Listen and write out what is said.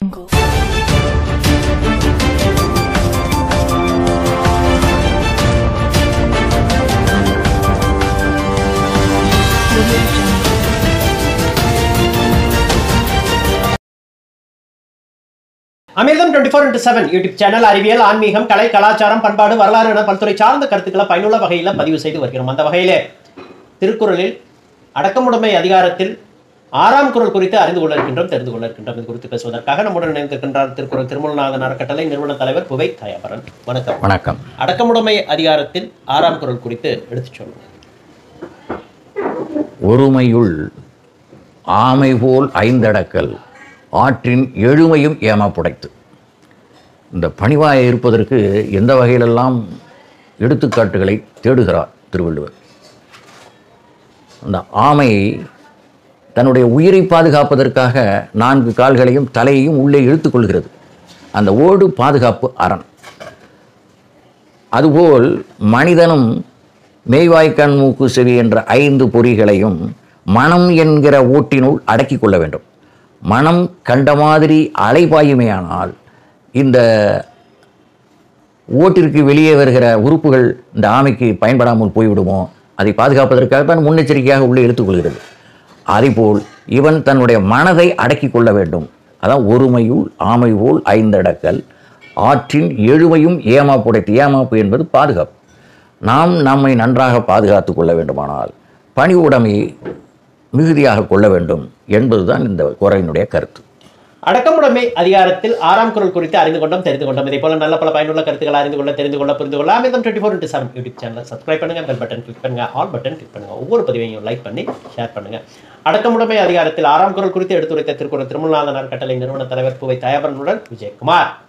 அமிர்தம் twenty four into seven YouTube channel அறிவியல் ஆன்மீகம் கலை கலாச்சாரம் பண்பாடு வரலாறு என பல்துறை சார்ந்த கருத்துக்களை பயனுள்ள வகையில் பதிவு செய்து வருகிறோம் அந்த வகையிலே திருக்குறளில் அடக்கமுடைமை அதிகாரத்தில் ஆறாம் குறள் குறித்து அறிந்து கொள்ள இருக்கின்றோம் தெரிந்து கொள்ள இருக்கின்றோம் இது குறித்து பேசுவதற்காக நம்முடன் இணைந்திருக்கின்றார் திருக்குறள் திருமூலநாதன் அறக்கட்டளை நிறுவன தலைவர் புவை தயாபரன் வணக்கம் வணக்கம் அடக்கமுடைமை அதிகாரத்தில் ஆறாம் குறள் குறித்து எடுத்துச் சொல்லுங்கள் ஒருமையுள் ஆமை போல் ஐந்தடக்கல் ஆற்றின் எழுமையும் ஏமாப்புடைத்து இந்த பணிவாய இருப்பதற்கு எந்த வகையிலெல்லாம் எடுத்துக்காட்டுகளை தேடுகிறார் திருவள்ளுவர் அந்த ஆமை தன்னுடைய உயிரை பாதுகாப்பதற்காக நான்கு கால்களையும் தலையையும் உள்ளே இழுத்துக்கொள்கிறது அந்த ஓடு பாதுகாப்பு அரண் அதுபோல் மனிதனும் மேய்வாய்க்கண் மூக்கு செவி என்ற ஐந்து பொறிகளையும் மனம் என்கிற ஓட்டினுள் அடக்கிக் கொள்ள வேண்டும் மனம் கண்ட மாதிரி அலைபாயுமையானால் இந்த ஓட்டிற்கு வெளியே வருகிற உறுப்புகள் இந்த ஆமைக்கு பயன்படாமல் போய்விடுமோ அதை பாதுகாப்பதற்காக தான் முன்னெச்சரிக்கையாக உள்ளே எடுத்துக்கொள்கிறது அதேபோல் இவன் தன்னுடைய மனதை அடக்கிக் கொள்ள வேண்டும் அதான் ஒருமையுள் ஆமை போல் ஐந்தடக்கல் ஆற்றின் எழுமையும் ஏமாப்புடைத்து ஏமாப்பு என்பது பாதுகாப்பு நாம் நம்மை நன்றாக பாதுகாத்து கொள்ள வேண்டுமானால் பணி உடைமையை மிகுதியாக கொள்ள வேண்டும் என்பதுதான் இந்த குறையினுடைய கருத்து அடக்கமுடைமை அதிகாரத்தில் ஆறாம் குறள் குறித்து அறிந்து கொண்டோம் தெரிந்து கொண்டோம் இதே போல நல்ல பல பயனுள்ள கருத்துக்களை அறிந்து கொள்ள தெரிந்து கொள்ள புரிந்து கொள்ள Amirtham twenty four into seven YouTube channel subscribe பண்ணுங்க பெல் பட்டன் கிளிக் பண்ணுங்க ஆல் பட்டன் கிளிக் பண்ணுங்க ஒவ்வொரு பதிவையும் லைக் பண்ணி ஷேர் பண்ணுங்க அடக்கமுடைமை அதிகாரத்தில் ஆறாம் குறள் குறித்து எடுத்துரைத்த திருக்குறள் திருமலாதனார் கட்டளை நிறுவன தலைவர் புவை தயாபரனுடன் விஜயகுமார்